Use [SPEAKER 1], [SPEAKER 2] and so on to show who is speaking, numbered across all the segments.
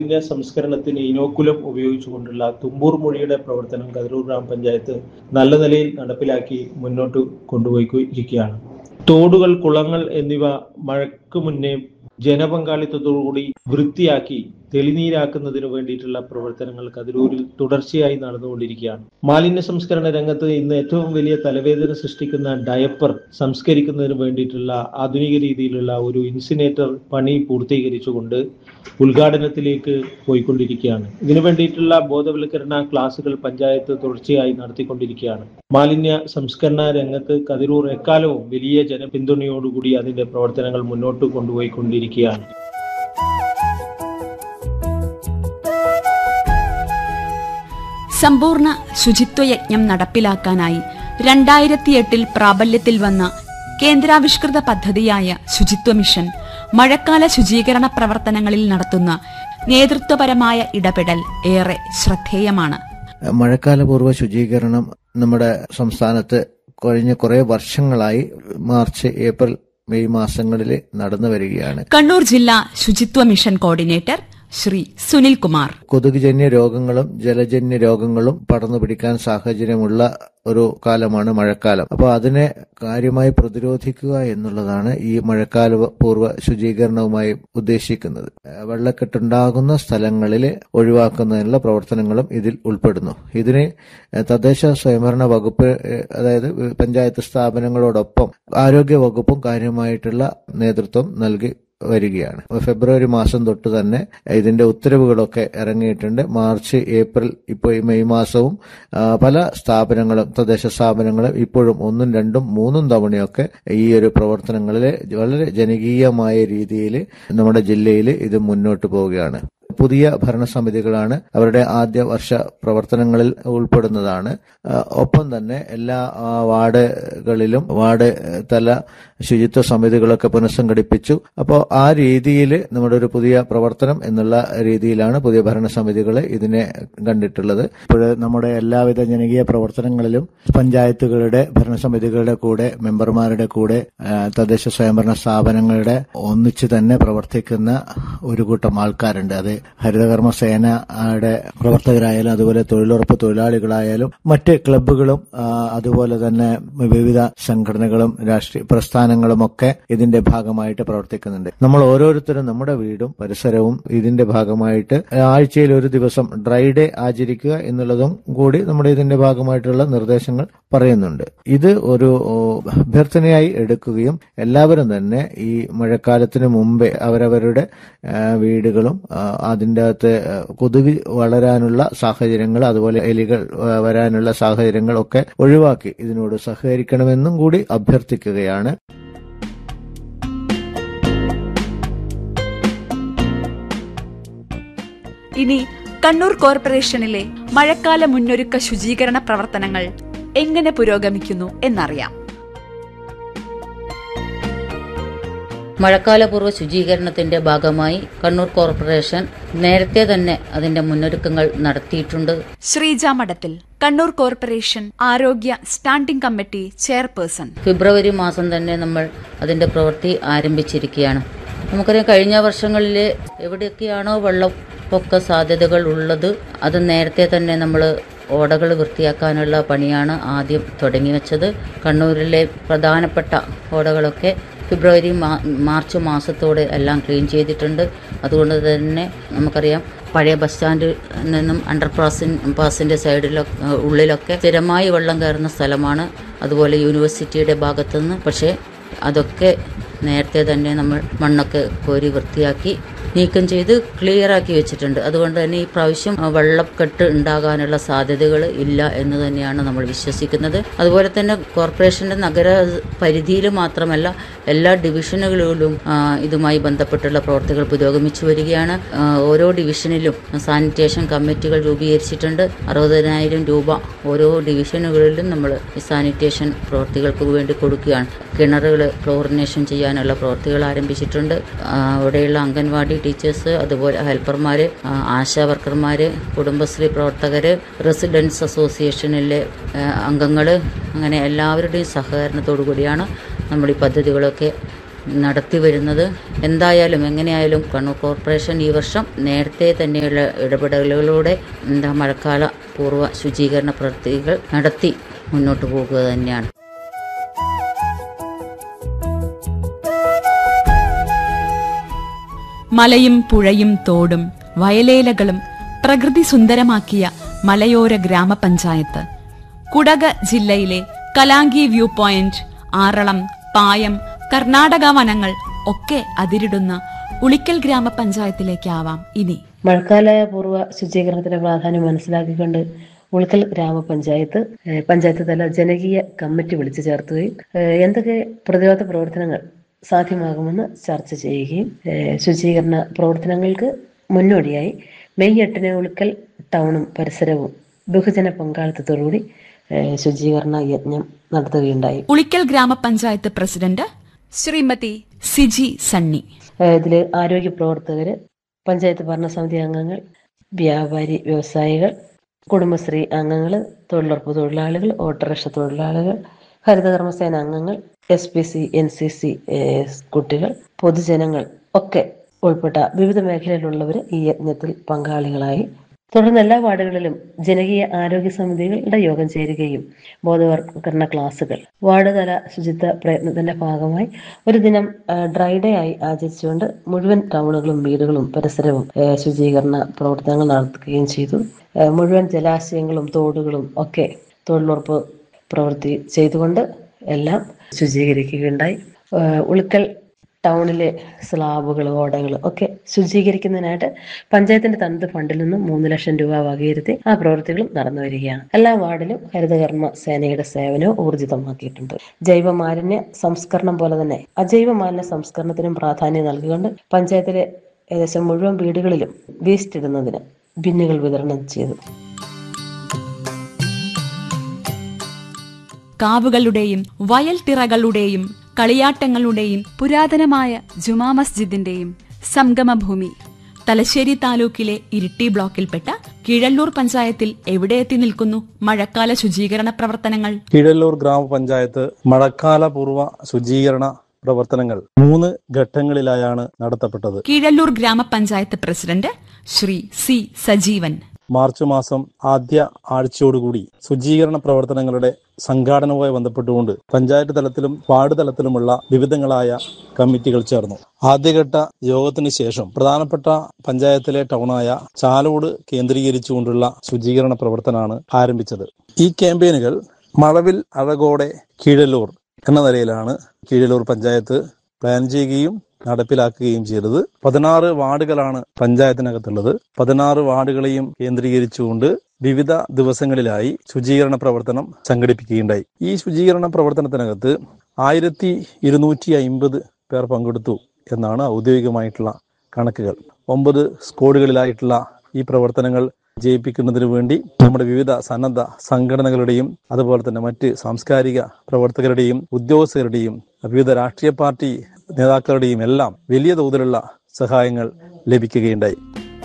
[SPEAKER 1] മാലിന്യ സംസ്കരണത്തിന് ഇനോക്കുലം ഉപയോഗിച്ചുകൊണ്ടുള്ള തുമ്പൂർ മൊഴിയുടെ പ്രവർത്തനം കതിരൂർ ഗ്രാമപഞ്ചായത്ത് നല്ല നിലയിൽ നടപ്പിലാക്കി മുന്നോട്ട് കൊണ്ടുപോയിരിക്കുകയാണ് തോടുകൾ കുളങ്ങൾ എന്നിവ മഴയ്ക്ക് മുന്നേ ജനപങ്കാളിത്തത്തോടുകൂടി വൃത്തിയാക്കി തെളിനീരാക്കുന്നതിനു വേണ്ടിയിട്ടുള്ള പ്രവർത്തനങ്ങൾ കതിരൂരിൽ തുടർച്ചയായി നടന്നുകൊണ്ടിരിക്കുകയാണ് മാലിന്യ സംസ്കരണ രംഗത്ത് ഇന്ന് ഏറ്റവും വലിയ തലവേദന സൃഷ്ടിക്കുന്ന ഡയപ്പർ സംസ്കരിക്കുന്നതിന് വേണ്ടിയിട്ടുള്ള ആധുനിക രീതിയിലുള്ള ഒരു ഇൻസിനേറ്റർ പണി പൂർത്തീകരിച്ചുകൊണ്ട് ഉദ്ഘാടനത്തിലേക്ക് പോയിക്കൊണ്ടിരിക്കുകയാണ് ഇതിനു വേണ്ടിയിട്ടുള്ള ബോധവൽക്കരണ ക്ലാസുകൾ പഞ്ചായത്ത് തുടർച്ചയായി നടത്തിക്കൊണ്ടിരിക്കുകയാണ് മാലിന്യ സംസ്കരണ രംഗത്ത് കതിരൂർ എക്കാലവും വലിയ ജനപിന്തുണയോടുകൂടി അതിന്റെ പ്രവർത്തനങ്ങൾ മുന്നോട്ട് കൊണ്ടുപോയിക്കൊണ്ടിരിക്കുകയാണ്
[SPEAKER 2] സമ്പൂർണ്ണ ശുചിത്വയജ്ഞം നടപ്പിലാക്കാനായി രണ്ടായിരത്തിയെട്ടിൽ പ്രാബല്യത്തിൽ വന്ന കേന്ദ്രാവിഷ്കൃത പദ്ധതിയായ ശുചിത്വ മിഷൻ മഴക്കാല ശുചീകരണ പ്രവർത്തനങ്ങളിൽ നടത്തുന്ന നേതൃത്വപരമായ ഇടപെടൽ ഏറെ ശ്രദ്ധേയമാണ്
[SPEAKER 3] മഴക്കാലപൂർവ്വ ശുചീകരണം നമ്മുടെ സംസ്ഥാനത്ത് കഴിഞ്ഞ കുറെ വർഷങ്ങളായി മാർച്ച് ഏപ്രിൽ മെയ് മാസങ്ങളിൽ നടന്നു വരികയാണ്
[SPEAKER 2] കണ്ണൂർ ജില്ലാ ശുചിത്വ മിഷൻ കോർഡിനേറ്റർ ശ്രീ സുനിൽ കുമാർ
[SPEAKER 3] കൊതുകുജന്യ രോഗങ്ങളും ജലജന്യ രോഗങ്ങളും പടർന്നു പിടിക്കാൻ സാഹചര്യമുള്ള ഒരു കാലമാണ് മഴക്കാലം അപ്പോൾ അതിനെ കാര്യമായി പ്രതിരോധിക്കുക എന്നുള്ളതാണ് ഈ മഴക്കാല പൂർവ്വ ശുചീകരണവുമായി ഉദ്ദേശിക്കുന്നത് ഏഹ് വെള്ളക്കെട്ടുണ്ടാകുന്ന സ്ഥലങ്ങളിൽ ഒഴിവാക്കുന്നതിനുള്ള പ്രവർത്തനങ്ങളും ഇതിൽ ഉൾപ്പെടുന്നു ഇതിന് ഏഹ് തദ്ദേശ സ്വയംഭരണ വകുപ്പ് ഏഹ് അതായത് പഞ്ചായത്ത് സ്ഥാപനങ്ങളോടൊപ്പം ആരോഗ്യ വകുപ്പും കാര്യമായിട്ടുള്ള നേതൃത്വം നൽകി വരികയാണ് ഫെബ്രുവരി മാസം തൊട്ട് തന്നെ ഇതിന്റെ ഉത്തരവുകളൊക്കെ ഇറങ്ങിയിട്ടുണ്ട് മാർച്ച് ഏപ്രിൽ ഇപ്പോൾ ഈ മെയ് മാസവും ആ, പല സ്ഥാപനങ്ങളും തദ്ദേശ സ്ഥാപനങ്ങളും ഇപ്പോഴും ഒന്നും രണ്ടും മൂന്നും തവണയൊക്കെ ഈ ഒരു പ്രവർത്തനങ്ങളിൽ വളരെ ജനകീയമായ രീതിയിൽ നമ്മുടെ ജില്ലയിൽ ഇത് മുന്നോട്ട് പോവുകയാണ് പുതിയ ഭരണസമിതികളാണ് അവരുടെ ആദ്യ വർഷ പ്രവർത്തനങ്ങളിൽ ഉൾപ്പെടുന്നതാണ് ആ, ഒപ്പം തന്നെ എല്ലാ ആ, വാർഡുകളിലും വാർഡ് തല ശുചിത്വ സമിതികളൊക്കെ പുനഃസംഘടിപ്പിച്ചു അപ്പോൾ ആ രീതിയിൽ നമ്മുടെ ഒരു പുതിയ പ്രവർത്തനം എന്നുള്ള രീതിയിലാണ് പുതിയ ഭരണസമിതികൾ ഇതിനെ കണ്ടിട്ടുള്ളത് ഇപ്പോൾ നമ്മുടെ എല്ലാവിധ ജനകീയ പ്രവർത്തനങ്ങളിലും പഞ്ചായത്തുകളുടെ ഭരണസമിതികളുടെ കൂടെ മെമ്പർമാരുടെ കൂടെ ആ, തദ്ദേശ സ്വയംഭരണ സ്ഥാപനങ്ങളുടെ ഒന്നിച്ച് തന്നെ പ്രവർത്തിക്കുന്ന ഒരു കൂട്ടം ആൾക്കാരുണ്ട് അത് ഹരിതകർമ്മ സേനയുടെ പ്രവർത്തകരായാലും അതുപോലെ തൊഴിലുറപ്പ് തൊഴിലാളികളായാലും മറ്റ് ക്ലബ്ബുകളും ആ, അതുപോലെ തന്നെ വിവിധ സംഘടനകളും രാഷ്ട്രീയ പ്രസ്ഥാനങ്ങളും ഒക്കെ ഇതിന്റെ ഭാഗമായിട്ട് പ്രവർത്തിക്കുന്നുണ്ട് നമ്മൾ ഓരോരുത്തരും നമ്മുടെ വീടും പരിസരവും ഇതിന്റെ ഭാഗമായിട്ട് ആഴ്ചയിൽ ഒരു ദിവസം ഡ്രൈ ഡേ ആചരിക്കുക എന്നുള്ളതും കൂടി നമ്മുടെ ഇതിന്റെ ഭാഗമായിട്ടുള്ള നിർദ്ദേശങ്ങൾ പറയുന്നുണ്ട് ഇത് ഒരു ഓ, അഭ്യർത്ഥനയായി എടുക്കുകയും എല്ലാവരും തന്നെ ഈ മഴക്കാലത്തിന് മുമ്പേ അവരവരുടെ ആ, വീടുകളും ആ, അതിൻ്റെ അകത്ത് ആ, കൊതുക് വളരാനുള്ള സാഹചര്യങ്ങൾ അതുപോലെ എലികൾ ആ, വരാനുള്ള സാഹചര്യങ്ങൾ ഒക്കെ ഒഴിവാക്കി ഇതിനോട് സഹകരിക്കണമെന്നും കൂടി അഭ്യർത്ഥിക്കുകയാണ്
[SPEAKER 2] ഇനി കണ്ണൂർ കോർപ്പറേഷനിലെ മഴക്കാല മുന്നൊരുക്ക ശുചീകരണ പ്രവർത്തനങ്ങൾ എങ്ങനെ പുരോഗമിക്കുന്നു എന്നറിയാം
[SPEAKER 4] മഴക്കാലപൂർവ്വ ശുചീകരണത്തിന്റെ ഭാഗമായി കണ്ണൂർ കോർപ്പറേഷൻ നേരത്തെ തന്നെ അതിന്റെ മുന്നൊരുക്കങ്ങൾ നടത്തിയിട്ടുണ്ട്
[SPEAKER 2] ശ്രീജ മഠത്തിൽ കണ്ണൂർ കോർപ്പറേഷൻ ആരോഗ്യ സ്റ്റാൻഡിംഗ് കമ്മിറ്റി ചെയർപേഴ്സൺ
[SPEAKER 4] ഫെബ്രുവരി മാസം തന്നെ നമ്മൾ അതിന്റെ പ്രവൃത്തി ആരംഭിച്ചിരിക്കുകയാണ് നമുക്കറിയാം കഴിഞ്ഞ വർഷങ്ങളിൽ എവിടെയൊക്കെയാണോ വെള്ളപ്പൊക്ക സാധ്യതകൾ ഉള്ളത് അത് നേരത്തെ തന്നെ നമ്മൾ ഓടകൾ വൃത്തിയാക്കാനുള്ള പണിയാണ് ആദ്യം തുടങ്ങി വെച്ചത് കണ്ണൂരിലെ പ്രധാനപ്പെട്ട ഓടകളൊക്കെ ഫെബ്രുവരി മാ- മാർച്ച് മാസത്തോടെ എല്ലാം ക്ലീൻ ചെയ്തിട്ടുണ്ട് അതുകൊണ്ട് തന്നെ നമുക്കറിയാം പഴയ ബസ് സ്റ്റാൻഡിൽ നിന്നും അണ്ടർ പാസിൻ പാസിന്റെ സൈഡിലൊക്കെ ഉള്ളിലൊക്കെ സ്ഥിരമായി വെള്ളം കയറുന്ന സ്ഥലമാണ് അതുപോലെ യൂണിവേഴ്സിറ്റിയുടെ ഭാഗത്തുനിന്ന് പക്ഷേ അതൊക്കെ നേരത്തെ തന്നെ നമ്മൾ മണ്ണൊക്കെ കോരി വൃത്തിയാക്കി നീക്കം ചെയ്ത് ക്ലിയർ ആക്കി വെച്ചിട്ടുണ്ട് അതുകൊണ്ട് തന്നെ ഈ പ്രാവശ്യം ആ, വെള്ളക്കെട്ട് ഉണ്ടാകാനുള്ള സാധ്യതകൾ ഇല്ല എന്ന് തന്നെയാണ് നമ്മൾ വിശ്വസിക്കുന്നത് അതുപോലെ തന്നെ കോർപ്പറേഷന്റെ നഗര പരിധിയിൽ മാത്രമല്ല എല്ലാ ഡിവിഷനുകളിലും ആ, ഇതുമായി ബന്ധപ്പെട്ടുള്ള പ്രവർത്തികൾ പുരോഗമിച്ചു വരികയാണ് ആ, ഓരോ ഡിവിഷനിലും സാനിറ്റേഷൻ കമ്മിറ്റികൾ രൂപീകരിച്ചിട്ടുണ്ട് അറുപതിനായിരം രൂപ ഓരോ ഡിവിഷനുകളിലും നമ്മൾ ഈ സാനിറ്റേഷൻ പ്രവർത്തികൾക്ക് വേണ്ടി കൊടുക്കുകയാണ് കിണറുകൾ ക്ലോറിനേഷൻ ചെയ്യാനുള്ള പ്രവർത്തികൾ ആരംഭിച്ചിട്ടുണ്ട് ആ, അവിടെയുള്ള അംഗൻവാടി ടീച്ചേഴ്സ് അതുപോലെ ഹെൽപ്പർമാർ ആശാ വർക്കർമാർ കുടുംബശ്രീ പ്രവർത്തകർ റെസിഡൻസ് അസോസിയേഷനിലെ അംഗങ്ങൾ അങ്ങനെ എല്ലാവരുടെയും സഹകരണത്തോടു കൂടിയാണ് നമ്മൾ ഈ പദ്ധതികളൊക്കെ നടത്തി വരുന്നത് എന്തായാലും എങ്ങനെയായാലും കണ്ണൂർ കോർപ്പറേഷൻ ഈ വർഷം നേരത്തെ തന്നെയുള്ള ഇടപെടലുകളിലൂടെ എന്താ മഴക്കാല പൂർവ്വ ശുചീകരണ പ്രവൃത്തികൾ നടത്തി മുന്നോട്ട് പോകുക തന്നെയാണ്
[SPEAKER 2] മലയും പുഴയും തോടും വയലേലകളും പ്രകൃതി സുന്ദരമാക്കിയ മലയോര ഗ്രാമപഞ്ചായത്ത് കുടക് ജില്ലയിലെ കലാങ്കി വ്യൂ പോയിന്റ് ആറളം പായം കർണാടക വനങ്ങൾ ഒക്കെ അതിരിടുന്ന ഉളിക്കൽ ഗ്രാമപഞ്ചായത്തിലേക്കാവാം ഇനി
[SPEAKER 5] മഴക്കാല പൂർവ്വ ശുചീകരണത്തിന്റെ പ്രാധാന്യം മനസ്സിലാക്കിക്കൊണ്ട് ഉൾക്കൽ ഗ്രാമപഞ്ചായത്ത് ഏഹ്, പഞ്ചായത്ത് തല ജനകീയ കമ്മിറ്റി വിളിച്ചു ചേർത്തുകയും ഏഹ്, എന്തൊക്കെ പ്രതിരോധ പ്രവർത്തനങ്ങൾ സാധ്യമാകുമെന്ന് ചർച്ച ചെയ്യുകയും ഏഹ്, ശുചീകരണ പ്രവർത്തനങ്ങൾക്ക് മുന്നോടിയായി മെയ് എട്ടിന് ഉൾക്കൽ ടൗണും പരിസരവും ബഹുജന പങ്കാളിത്തത്തോടുകൂടി ഏഹ്, ശുചീകരണ യജ്ഞം നടത്തുകയുണ്ടായി
[SPEAKER 2] ഉളിക്കൽ ഗ്രാമപഞ്ചായത്ത് പ്രസിഡന്റ് ശ്രീമതി സിജി സണ്ണി
[SPEAKER 5] ഏഹ് ഇതില് ആരോഗ്യ പ്രവർത്തകര് പഞ്ചായത്ത് ഭരണസമിതി അംഗങ്ങൾ വ്യാപാരി വ്യവസായികൾ കുടുംബശ്രീ അംഗങ്ങൾ തൊഴിലുറപ്പ് തൊഴിലാളികൾ ഓട്ടോറിക്ഷ തൊഴിലാളികൾ ഹരിതകർമ്മസേന അംഗങ്ങൾ S P C N C C കുട്ടികൾ പൊതുജനങ്ങൾ ഒക്കെ ഉൾപ്പെട്ട വിവിധ മേഖലയിലുള്ളവർ ഈ യജ്ഞത്തിൽ പങ്കാളികളായി തുടർന്ന് എല്ലാ വാർഡുകളിലും ജനകീയ ആരോഗ്യ സമിതികളുടെ യോഗം ചേരുകയും ബോധവൽക്കരണ ക്ലാസുകൾ വാർഡ് തല ശുചിത്വ പ്രയത്നത്തിന്റെ ഭാഗമായി ഒരു ദിനം ആ, ഡ്രൈ ഡേ ആയി ആചരിച്ചുകൊണ്ട് മുഴുവൻ ടൗണുകളും വീടുകളും പരിസരവും ആ, ശുചീകരണ പ്രവർത്തനങ്ങൾ നടത്തുകയും ചെയ്തു ആ, മുഴുവൻ ജലാശയങ്ങളും തോടുകളും ഒക്കെ തൊഴിലുറപ്പ് പ്രവൃത്തി ചെയ്തുകൊണ്ട് എല്ലാം ശുചീകരിക്കുകയുണ്ടായി ആ, ഉളുക്കൽ ടൗണിലെ സ്ലാബുകൾ ഓടകൾ ഒക്കെ ശുചീകരിക്കുന്നതിനായിട്ട് പഞ്ചായത്തിന്റെ തനത് ഫണ്ടിൽ നിന്നും മൂന്ന് ലക്ഷം രൂപ വകയിരുത്തി ആ പ്രവൃത്തികളും നടന്നു വരികയാണ് എല്ലാ വാർഡിലും ഹരിതകർമ്മ സേനയുടെ സേവനവും ഊർജിതമാക്കിയിട്ടുണ്ട് ജൈവ മാലിന്യ സംസ്കരണം പോലെ തന്നെ അജൈവ മാലിന്യ സംസ്കരണത്തിനും പ്രാധാന്യം നൽകിക്കൊണ്ട് പഞ്ചായത്തിലെ ഏകദേശം മുഴുവൻ വീടുകളിലും വേസ്റ്റ് ഇടുന്നതിന് ബിന്നുകൾ വിതരണം ചെയ്തു
[SPEAKER 2] കാവുകളുടെയും വയൽ തിറകളുടെയും കളിയാട്ടങ്ങളുടെയും പുരാതനമായ ജുമാ മസ്ജിദിന്റെയും സംഗമഭൂമി തലശ്ശേരി താലൂക്കിലെ ഇരിട്ടി ബ്ലോക്കിൽപ്പെട്ട കീഴല്ലൂർ പഞ്ചായത്തിൽ എവിടെ എത്തി നിൽക്കുന്നു മഴക്കാല ശുചീകരണ പ്രവർത്തനങ്ങൾ
[SPEAKER 6] കീഴല്ലൂർ ഗ്രാമപഞ്ചായത്ത് മഴക്കാല പൂർവ്വ ശുചീകരണ പ്രവർത്തനങ്ങൾ മൂന്ന് ഘട്ടങ്ങളിലായാണ് നടത്തപ്പെട്ടത്
[SPEAKER 2] Keezhallur grama panchayat president Shri C Sajeevan
[SPEAKER 6] March മാസം ആദ്യ ആഴ്ചയോടുകൂടി ശുചീകരണ പ്രവർത്തനങ്ങളുടെ സംഘാടനവുമായി ബന്ധപ്പെട്ടുകൊണ്ട് പഞ്ചായത്ത് തലത്തിലും വാർഡ് തലത്തിലുമുള്ള വിവിധങ്ങളായ കമ്മിറ്റികൾ ചേർന്നു ആദ്യഘട്ട യോഗത്തിന് ശേഷം പ്രധാനപ്പെട്ട പഞ്ചായത്തിലെ ടൗണായ ചാലോട് കേന്ദ്രീകരിച്ചുകൊണ്ടുള്ള ശുചീകരണ പ്രവർത്തനമാണ് ആരംഭിച്ചത് ഈ ക്യാമ്പയിനുകൾ മഴവിൽ അഴകോടെ കീഴല്ലൂർ എന്ന നിലയിലാണ് കീഴല്ലൂർ പഞ്ചായത്ത് പ്ലാൻ ചെയ്യുകയും നടപ്പിലാക്കുകയും ചെയ്തത് പതിനാറ് വാർഡുകളാണ് പഞ്ചായത്തിനകത്തുള്ളത് പതിനാറ് വാർഡുകളെയും കേന്ദ്രീകരിച്ചുകൊണ്ട് വിവിധ ദിവസങ്ങളിലായി ശുചീകരണ പ്രവർത്തനം സംഘടിപ്പിക്കുകയുണ്ടായി ഈ ശുചീകരണ പ്രവർത്തനത്തിനകത്ത് ആയിരത്തി ഇരുന്നൂറ്റി അയിമ്പത് പേർ പങ്കെടുത്തു എന്നാണ് ഔദ്യോഗികമായിട്ടുള്ള കണക്കുകൾ ഒമ്പത് സ്ക്വാഡുകളിലായിട്ടുള്ള ഈ പ്രവർത്തനങ്ങൾ ജയിപ്പിക്കുന്നതിന് വേണ്ടി നമ്മുടെ വിവിധ സന്നദ്ധ സംഘടനകളുടെയും അതുപോലെ തന്നെ മറ്റ് സാംസ്കാരിക പ്രവർത്തകരുടെയും ഉദ്യോഗസ്ഥരുടെയും വിവിധ രാഷ്ട്രീയ പാർട്ടി നേതാക്കളുടെയും എല്ലാം വലിയ തോതിലുള്ള സഹായങ്ങൾ ലഭിക്കുകയുണ്ടായി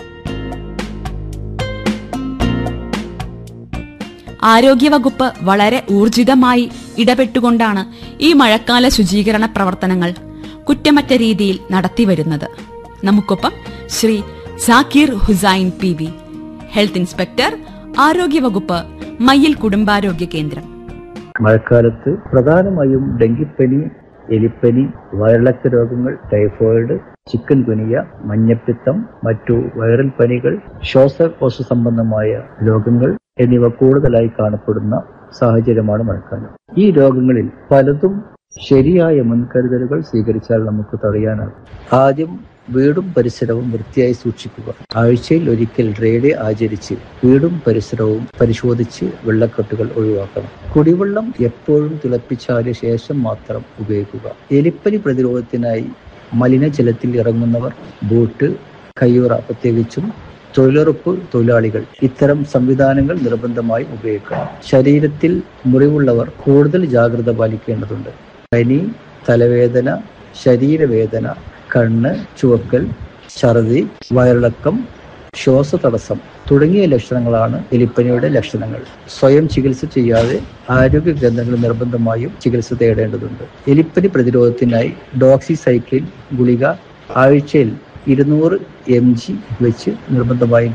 [SPEAKER 2] ആരോഗ്യവകുപ്പ് വളരെ ഊർജിതമായി ഇടപെട്ടുകൊണ്ടാണ് ഈ മഴക്കാല ശുചീകരണ പ്രവർത്തനങ്ങൾ കുറ്റമറ്റ രീതിയിൽ നടത്തിവരുന്നത് നമുക്കൊപ്പം Shri Zakir Hussain P V health inspector ആരോഗ്യവകുപ്പ് മയ്യിൽ കുടുംബാരോഗ്യ കേന്ദ്രം
[SPEAKER 7] മഴക്കാലത്ത് പ്രധാനമായും ഡെങ്കിപ്പനി എലിപ്പനി വയറിളക്ക രോഗങ്ങൾ ടൈഫോയിഡ് ചിക്കൻ ഗുനിയ മഞ്ഞപ്പിത്തം മറ്റു വൈറൽ പനികൾ ശ്വാസകോശ സംബന്ധമായ രോഗങ്ങൾ എന്നിവ കൂടുതലായി കാണപ്പെടുന്ന സാഹചര്യമാണ് മഴക്കാലം ഈ രോഗങ്ങളിൽ പലതും ശരിയായ മുൻകരുതലുകൾ സ്വീകരിച്ചാൽ നമുക്ക് തടയാനാകും ആദ്യം വീടും പരിസരവും വൃത്തിയായി സൂക്ഷിക്കുക ആഴ്ചയിൽ ഒരിക്കൽ ഡ്രൈ ഡേ ആചരിച്ച് വീടും പരിസരവും പരിശോധിച്ച് വെള്ളക്കെട്ടുകൾ ഒഴിവാക്കണം കുടിവെള്ളം എപ്പോഴും തിളപ്പിച്ചാലിയ ശേഷം മാത്രം ഉപയോഗിക്കുക എലിപ്പനി പ്രതിരോധത്തിനായി മലിനജലത്തിൽ ഇറങ്ങുന്നവർ ബോട്ട് കയ്യുറ പ്രത്യേകിച്ചും തൊഴിലുറപ്പ് തൊഴിലാളികൾ ഇത്തരം സംവിധാനങ്ങൾ നിർബന്ധമായും ഉപയോഗിക്കണം ശരീരത്തിൽ മുറിവുള്ളവർ കൂടുതൽ ജാഗ്രത പാലിക്കേണ്ടതുണ്ട് പനി തലവേദന ശരീരവേദന കണ്ണ് ചുവക്കൽ ഛർദി വയറിളക്കം ശ്വാസതടസ്സം തുടങ്ങിയ ലക്ഷണങ്ങളാണ് എലിപ്പനിയുടെ ലക്ഷണങ്ങൾ സ്വയം ചികിത്സ ചെയ്യാതെ ആരോഗ്യ കേന്ദ്രങ്ങളിൽ നിർബന്ധമായും ചികിത്സ തേടേണ്ടതുണ്ട് എലിപ്പനി പ്രതിരോധത്തിനായി ഡോക്സിസൈക്ലിൻ ഗുളിക ആഴ്ചയിൽ ഇരുന്നൂറ് എം ജി വെച്ച് നിർബന്ധമായും